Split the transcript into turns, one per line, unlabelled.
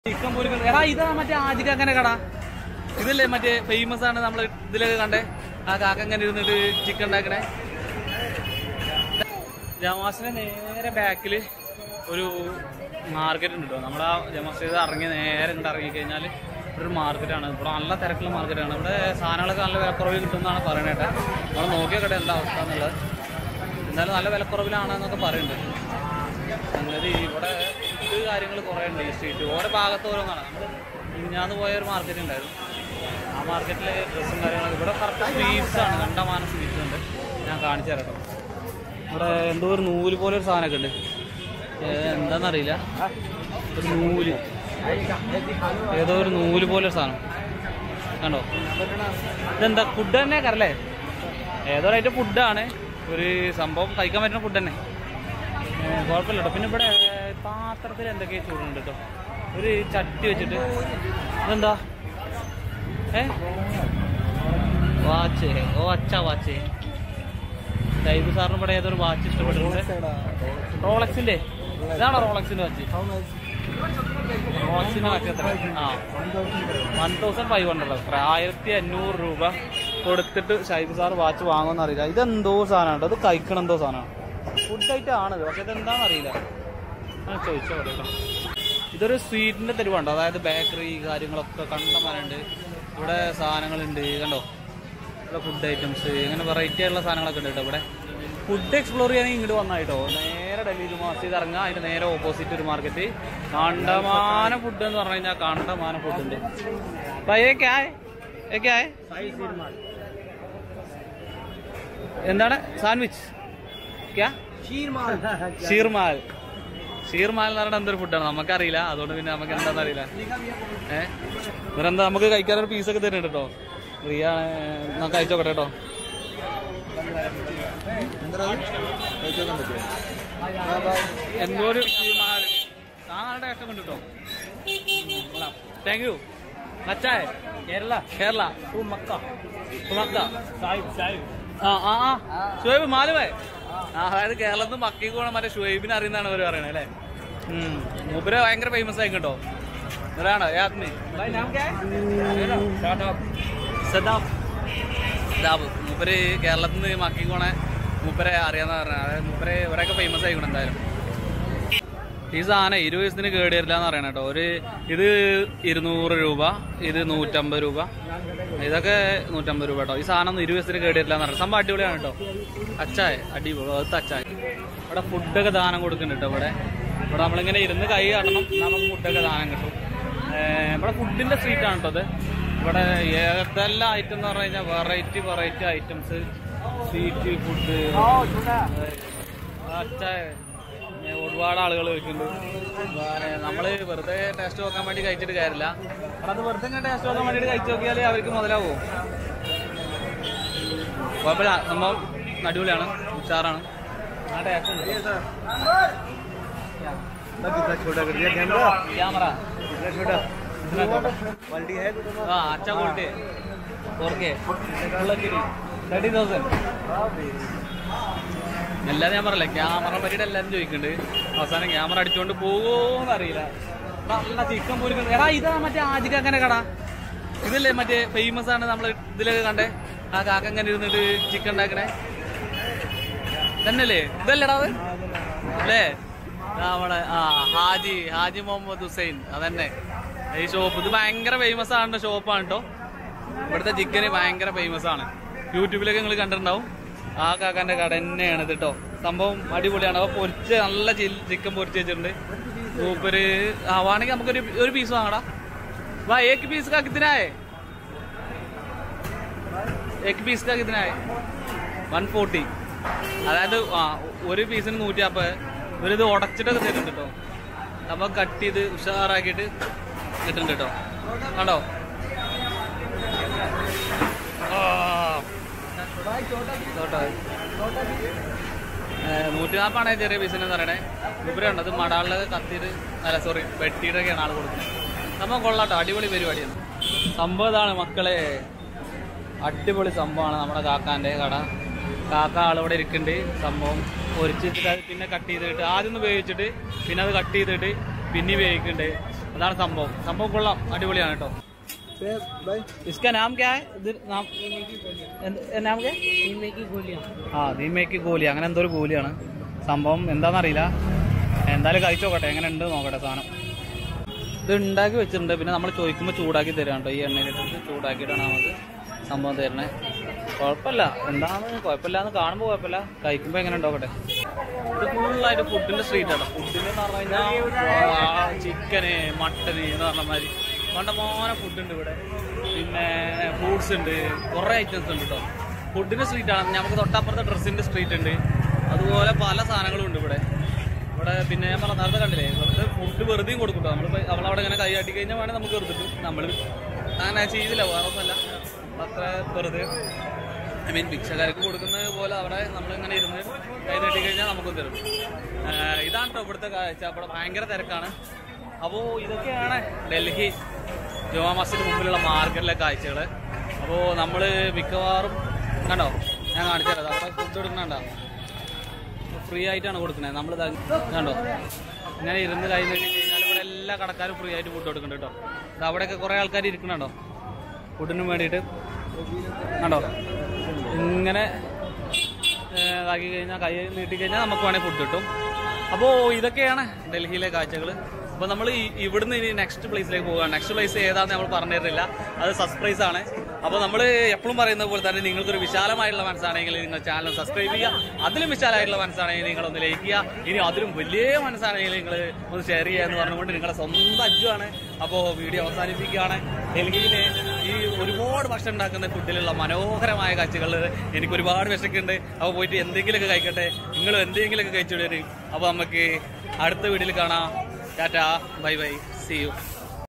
Chicken പൊരിക്കുന്നത് എടാ ഇതാ മറ്റേ ആജിക്കാക്കന്റെ കട ഇതല്ലേ മറ്റേ ഫേമസ് ആണ് നമ്മൾ ഇതിലൊക്കെ കണ്ടേ ആ കാക്ക ഇങ്ങനെ ഇരുന്നിട്ട് ചിക്കൻ ഉണ്ടാക്കണേ ജമാസിന്റെ നേരെ ബാക്കിൽ ഒരു മാർക്കറ്റ് ഉണ്ട് കേട്ടോ നമ്മളാ ജമാസ് ഇറങ്ങി നേരെ ഇങ്ങോട്ട് ഇറങ്ങി കഴിഞ്ഞാൽ ഇവിടെ ഒരു മാർക്കറ്റാണ് ഇവിടെ നല്ല തിരക്കുള്ള മാർക്കറ്റാണ് ഇവിടെ സാധനങ്ങളൊക്കെ നല്ല വിലക്കുറവിൽ കിട്ടുമെന്നാണ് പറയണേട്ടെ നമ്മൾ നോക്കിയൊക്കെ എന്താ അവസ്ഥ എന്നുള്ളത് എന്തായാലും നല്ല വിലക്കുറവിലാണെന്നൊക്കെ പറയുന്നുണ്ട് സംഗതി ഇവിടെ ഇത് കാര്യങ്ങൾ കുറേ ഉണ്ട് ഈ സ്ട്രീറ്റ് ഓരോ ഭാഗത്ത് ഓരോന്നാണ് നമ്മൾ ഞാന്ന് പോയ ഒരു മാർക്കറ്റ് ഉണ്ടായിരുന്നു ആ മാർക്കറ്റിൽ ഡ്രസ്സും കാര്യങ്ങളൊക്കെ ഇവിടെ കറക്റ്റ് സ്വീറ്റ്സ് ആണ് കണ്ടമാനം സ്വീറ്റ്സ് ഉണ്ട് ഞാൻ കാണിച്ചു തരാം കേട്ടോ ഇവിടെ എന്തോ ഒരു നൂല് പോലെ ഒരു സാധനമൊക്കെ ഉണ്ട് ഏ, എന്താന്നറിയില്ല ഒരു നൂല് ഏതോ ഒരു നൂല് പോലെ ഒരു സാധനം കണ്ടോ ഇതെന്താ ഫുഡ് തന്നെ കറല്ലേ ഏതോ ഒരു ഐറ്റം ഫുഡാണ് ഒരു സംഭവം കഴിക്കാൻ പറ്റുന്ന ഫുഡ് തന്നെ ഏ, കുഴപ്പമില്ല കേട്ടോ പിന്നെ ഇവിടെ പാത്രത്തിൽ എന്തൊക്കെയോ ചൂടുണ്ട് കേട്ടോ ഒരു ചട്ടി വെച്ചിട്ട് ഇതെന്താ ഏ വാച്ച് ഓ അച്ഛ വാച്ച് ടൈബ് സാറിന് ഇവിടെ ഏതൊരു വാച്ച് ഇഷ്ടപ്പെട്ടിട്ടുണ്ട് റോളക്സിന്റെ ഇതാണോ റോളക്സിന്റെ വാച്ച് റോളക്സിന്റെ വാച്ച് എത്ര ആ വൺ തൗസൻഡ് ഫൈവ് ഹൺഡ്രഡ് അത്ര ആയിരത്തി അഞ്ഞൂറ് രൂപ കൊടുത്തിട്ട് ഷൈബ് സാർ വാച്ച് വാങ്ങുമെന്ന് അറിയില്ല ഇതെന്തോ സാധനമാണ് അത് കഴിക്കണം എന്തോ സാധനമാണ് ഫുഡ് ഐറ്റം ആണിത് പക്ഷെ ഇതെന്താണെന്ന് അറിയില്ല ഞാൻ ചോദിച്ചോ കേട്ടോ ഇതൊരു സ്വീറ്റിന്റെ തെരുവുണ്ട് അതായത് ബേക്കറി കാര്യങ്ങളൊക്കെ കണ്ടമാനുണ്ട് ഇവിടെ സാധനങ്ങളുണ്ട് കണ്ടോ ഇവിടെ ഫുഡ് ഐറ്റംസ് അങ്ങനെ വെറൈറ്റി ആയിട്ടുള്ള സാധനങ്ങളൊക്കെ ഉണ്ട് കേട്ടോ ഇവിടെ ഫുഡ് എക്സ്പ്ലോർ ചെയ്യാനെങ്കിൽ ഇങ്ങോട്ട് വന്നായിട്ടോ നേരെ ഡൽഹി മാസത്തിൽ ഇറങ്ങാം അതിന്റെ നേരെ ഓപ്പോസിറ്റ് ഒരു മാർക്കറ്റ് കണ്ടമാനം ഫുഡ് എന്ന് പറഞ്ഞു കഴിഞ്ഞാൽ കണ്ടമാനം ഫുഡ് ഉണ്ട് അപ്പൊ ഏക്കെ ആയേ ഏക്കെ ആയേ എന്താണ് സാൻഡ്വിച്ച് ക്യാ ഷീർമാൽ ഷീർമാൽ എന്ന് പറയുന്നത് എന്തൊരു ഫുഡാണ് നമുക്കറിയില്ല അതുകൊണ്ട് പിന്നെ നമുക്ക് എന്താണെന്ന് അറിയില്ല ഏഹ് ഇവരെന്താ നമുക്ക് കഴിക്കാനൊരു പീസൊക്കെ തരുന്നുണ്ട് കേട്ടോ പ്രിയ നമുക്ക് അയച്ചോക്കട്ടെ കേട്ടോ എന്തോ ഒരു ഷീർമാൽ കാണാനുള്ള ടേസ്റ്റ് ഉണ്ട് കേട്ടോ താങ്ക് യു അച്ചായ കേരള കേരള മക്ക മക്ക ആ ആ ആ ഷുഹൈബ് മാലുവേ ആ അതായത് കേരളത്തിൽ നിന്ന് മക്കി പോണ മറ്റേ ഷുഹൈബിനെ അറിയുന്നതാണ് അവർ പറയണത് അല്ലേ ഉം. മൂപ്പര് ഭയങ്കര ഫേമസ് ആയി കേട്ടോ ഇവരാണോ ഏ ആത്മി സദാബ് സദാബ് മൂപ്പര് കേരളത്തിൽ നിന്ന് മക്കി പോണ മൂപ്പരെ അറിയാന്ന് പറഞ്ഞ അതായത് മൂപ്പര് ഇവരൊക്കെ ഫേമസ് ആയിക്കണം എന്തായാലും ഈ സാധനം ഇരുപത് ദിവസത്തിന് കേടി വരില്ല എന്ന് പറയണ കേട്ടോ ഒരു ഇത് ഇരുന്നൂറ് രൂപ ഇത് നൂറ്റമ്പത് രൂപ ഇതൊക്കെ നൂറ്റമ്പത് രൂപ കേട്ടോ ഈ സാധനം ഒന്നും ഇരുപത് ദിവസത്തിന് കേടി വരില്ല എന്ന് പറയുന്നത് സംഭവം അടിപൊളിയാണ് കേട്ടോ അച്ചായ അടിപൊളി അത് അച്ചായ ഇവിടെ ഫുഡൊക്കെ ദാനം കൊടുക്കുന്നുണ്ട് കേട്ടോ ഇവിടെ ഇവിടെ നമ്മളിങ്ങനെ ഇരുന്ന് കൈ കാട്ടണം നമുക്ക് ഫുഡൊക്കെ ദാനം കിട്ടും ഏർ ഇവിടെ ഫുഡിന്റെ സ്ട്രീറ്റ് ആണ് കേട്ടോ ഇത് ഇവിടെ ഏതെല്ലാം ഐറ്റം എന്ന് പറഞ്ഞു കഴിഞ്ഞാൽ variety variety items sweet food അച്ചായ ഏ, ഒരുപാട് ആളുകൾ കഴിക്കുന്നുണ്ട് നമ്മള് വെറുതെ ടേസ്റ്റ് നോക്കാൻ വേണ്ടി കഴിച്ചിട്ട് കാര്യമില്ല അവിടെ അത് വെറുതെ ഇങ്ങനെ ടേസ്റ്റ് നോക്കാൻ വേണ്ടിയിട്ട് കഴിച്ചു നോക്കിയാൽ അവർക്ക് മുതലാവും കുഴപ്പമില്ല സംഭവം അടിപൊളിയാണ് ഉഷാറാണ് ആ ടേസ്റ്റ് ഉണ്ട് ക്യാമറ ആ അച്ഛ quality four K thirty thousand എല്ലാരും ഞാൻ പറയല്ലേ ക്യാമറ പറ്റിയിട്ട് എല്ലാരും ചോദിക്കുന്നുണ്ട് അവസാനം ക്യാമറ അടിച്ചുകൊണ്ട് പോകുമോന്ന് അറിയില്ല നല്ല ചിക്കൻ പൊരിക്കുന്നത് എടാ ഇതാ മറ്റേ ആജിക്കാക്കന്റെ കട ഇതല്ലേ മറ്റേ ഫേമസ് ആണ് നമ്മൾ ഇതിലൊക്കെ കണ്ടേ ആ കാക്ക ഇങ്ങനെ ഇരുന്നിട്ട് ചിക്കൻ ഉണ്ടാക്കണേ തന്നെയല്ലേ ഇതല്ലേടാ അത് അല്ലേ നമ്മുടെ ആ ഹാജി ഹാജി മുഹമ്മദ് ഹുസൈൻ അതന്നെ ഈ ഷോപ്പ് ഇത് ഭയങ്കര ഫേമസ് ആണ് ഷോപ്പാണ് കേട്ടോ ഇവിടുത്തെ ചിക്കന് ഭയങ്കര ഫേമസ് ആണ് യൂട്യൂബിലൊക്കെ നിങ്ങൾ കണ്ടിട്ടുണ്ടാവും ആ കാക്കാന്റെ കട തന്നെയാണ് ഇത് കേട്ടോ സംഭവം അടിപൊളിയാണ് അപ്പൊ പൊരിച്ച് നല്ല ചിക്കൻ പൊരിച്ച് വെച്ചിട്ടുണ്ട് സൂപ്പര് ആവാണെങ്കിൽ നമുക്കൊരു ഒരു പീസ് വാങ്ങടാ വാ ഏക്ക് പീസ് കാ കിത്തനായേ ഏക്ക് പീസ് കാ കിത്തനായേ വൺ ഫോർട്ടി അതായത് ആ ഒരു പീസിന് നൂറ്റി നാൽപ്പത് ഇവരിത് ഉടച്ചിട്ടൊക്കെ തരുന്നുണ്ട് കേട്ടോ നമ്മൾ കട്ട് ചെയ്ത് ഉഷാറാക്കിയിട്ട് കിട്ടുന്നുണ്ട് കേട്ടോ കണ്ടോ നൂറ്റി നാൽപ്പാണ് ചെറിയ പീസിന് പറയണേ ഇവരുണ്ട് അത് മടാളിലൊക്കെ കത്തിയിട്ട് അല്ല സോറി വെട്ടിയിട്ടൊക്കെയാണ് ആൾ കൊടുക്കുന്നത് സംഭവം കൊള്ളാട്ടോ അടിപൊളി പരിപാടിയാണ് സംഭവം ഇതാണ് മക്കളെ അടിപൊളി സംഭവമാണ് നമ്മുടെ കാക്കാന്റെ കട കാക്ക ആളിവിടെ ഇരിക്കുന്നുണ്ട് സംഭവം പൊരിച്ചിട്ട് അത് പിന്നെ കട്ട് ചെയ്തിട്ട് ആദ്യം ഒന്ന് വേവിച്ചിട്ട് പിന്നെ അത് കട്ട് ചെയ്തിട്ട് പിന്നെ വേവിക്കുന്നുണ്ട് അതാണ് സംഭവം സംഭവം കൊള്ളാം അടിപൊളിയാണ് കേട്ടോ इसका नाम क्या है ഇത് നാം എന്ത്- എന്ത് നാം क्या ആ ദീമേക്ക് ഗോലി അങ്ങനെ എന്തോ ഒരു ഗോലിയാണ് സംഭവം എന്താണെന്നറിയില്ല എന്തായാലും കഴിച്ചു നോക്കട്ടെ എങ്ങനെ ഉണ്ട് നോക്കട്ടെ സാധനം ഇത് ഉണ്ടാക്കി വെച്ചിട്ടുണ്ട് പിന്നെ നമ്മൾ ചോദിക്കുമ്പോൾ ചൂടാക്കി തരാം കേട്ടോ ഈ എണ്ണയിലിട്ടിട്ട് ചൂടാക്കിയിട്ടാണ് നമുക്ക് സംഭവം തരണേ കുഴപ്പമില്ല എന്താന്ന് കുഴപ്പമില്ല എന്ന് കാണുമ്പോൾ കുഴപ്പമില്ല കഴിക്കുമ്പോൾ എങ്ങനെ ഉണ്ടാവട്ടെ ഇത് ഫുള്ളായിട്ട് ഫുഡിന്റെ സ്ട്രീറ്റ് ആണ് ഫുഡിന് എന്ന് പറഞ്ഞു കഴിഞ്ഞാൽ ചിക്കന് മട്ടന് എന്ന് പറഞ്ഞ മാതിരി കണ്ടമാനം ഫുഡ് ഉണ്ട് ഇവിടെ പിന്നെ ഫ്രൂട്ട്സ് ഉണ്ട് കുറേ ഐറ്റംസ് ഉണ്ട് കേട്ടോ ഫുഡിന്റെ സ്ട്രീറ്റ് ആണ് നമുക്ക് തൊട്ടപ്പുറത്തെ ഡ്രസ്സിന്റെ സ്ട്രീറ്റ് ഉണ്ട് അതുപോലെ പല സാധനങ്ങളും ഉണ്ട് ഇവിടെ ഇവിടെ പിന്നെ ഞാൻ പറഞ്ഞ നേരത്തെ കണ്ടില്ലേ വെറുതെ ഫുഡ് വെറുതെയും കൊടുക്കും കേട്ടോ നമ്മൾ അവളവിടെ ഇങ്ങനെ കൈ കാട്ടി കഴിഞ്ഞാൽ വേണേൽ നമുക്ക് എടുത്തിട്ട് നമ്മൾ അങ്ങനെ ചെയ്തില്ല വേറെ ഒന്നുമല്ല അത്ര വെറുതെ ഐ മീൻ ഭിക്ഷക്കാർക്ക് കൊടുക്കുന്നത് പോലെ അവിടെ നമ്മളിങ്ങനെ ഇരുന്ന് കൈ നീട്ടി കഴിഞ്ഞാൽ നമുക്ക് തരും ആഹ് ഇതാണ് കേട്ടോ ഇവിടുത്തെ കാഴ്ച ഇവിടെ ഭയങ്കര തിരക്കാണ് അപ്പോൾ ഇതൊക്കെയാണ് ഡൽഹി ജുമാ മസ്ജിദ് മുമ്പിലുള്ള മാർക്കറ്റിലെ കാഴ്ചകൾ അപ്പോൾ നമ്മൾ മിക്കവാറും കണ്ടോ ഞാൻ കാണിച്ചു തരാം അവിടെ ഫുഡ് എടുക്കണുണ്ടോ ഫ്രീ ആയിട്ടാണ് കൊടുക്കുന്നത് നമ്മൾ കണ്ടോ ഇങ്ങനെ ഇരുന്ന് കൈ നീട്ടി കഴിഞ്ഞാൽ ഇവിടെ എല്ലാ കടക്കാരും ഫ്രീ ആയിട്ട് ഫുഡ് കൊടുക്കുന്നുണ്ട് കേട്ടോ ഇത് അവിടെയൊക്കെ കുറേ ആൾക്കാർ ഇരിക്കണുണ്ടോ ഫുഡിന് വേണ്ടിയിട്ട് കണ്ടോ ഇങ്ങനെ ഏഹ്, ഇതാക്കി കഴിഞ്ഞാൽ കൈ നീട്ടി കഴിഞ്ഞാൽ നമുക്ക് വേണേൽ ഫുഡ് കിട്ടും അപ്പോൾ ഇതൊക്കെയാണ് ഡൽഹിയിലെ കാഴ്ചകൾ അപ്പോൾ നമ്മൾ ഇവിടുന്ന് ഇനി നെക്സ്റ്റ് പ്ലേസിലേക്ക് പോവുകയാണ് നെക്സ്റ്റ് പ്ലേസ് ഏതാണെന്ന് നമ്മൾ പറഞ്ഞു തരുന്നില്ല അത് സർപ്രൈസ് ആണ് അപ്പോൾ നമ്മൾ എപ്പോഴും പറയുന്നത് പോലെ തന്നെ നിങ്ങൾക്കൊരു വിശാലമായിട്ടുള്ള മനസ്സാണെങ്കിൽ നിങ്ങൾ ചാനൽ സബ്സ്ക്രൈബ് ചെയ്യുക അതിലും വിശാലമായിട്ടുള്ള മനസ്സാണെങ്കിൽ നിങ്ങൾ ഒന്ന് ലൈക്ക് ചെയ്യുക ഇനി അതിലും വലിയ മനസ്സാണെങ്കിൽ നിങ്ങൾ ഒന്ന് ഷെയർ ചെയ്യുക എന്ന് പറഞ്ഞുകൊണ്ട് നിങ്ങളുടെ സ്വന്തം അജ്ജുവാണ് അപ്പോൾ വീഡിയോ അവസാനിപ്പിക്കുകയാണ് ഡൽഹിയിലെ ഈ ഒരുപാട് ഭക്ഷണം ഉണ്ടാക്കുന്ന ഫുഡിലുള്ള മനോഹരമായ കാഴ്ചകൾ എനിക്ക് ഒരുപാട് വിശക്കുണ്ട് അപ്പോൾ പോയിട്ട് എന്തെങ്കിലുമൊക്കെ കഴിക്കട്ടെ നിങ്ങൾ എന്തെങ്കിലുമൊക്കെ കഴിച്ചു വരും അപ്പോൾ നമുക്ക് അടുത്ത വീഡിയോയിൽ കാണാം tata bye bye see U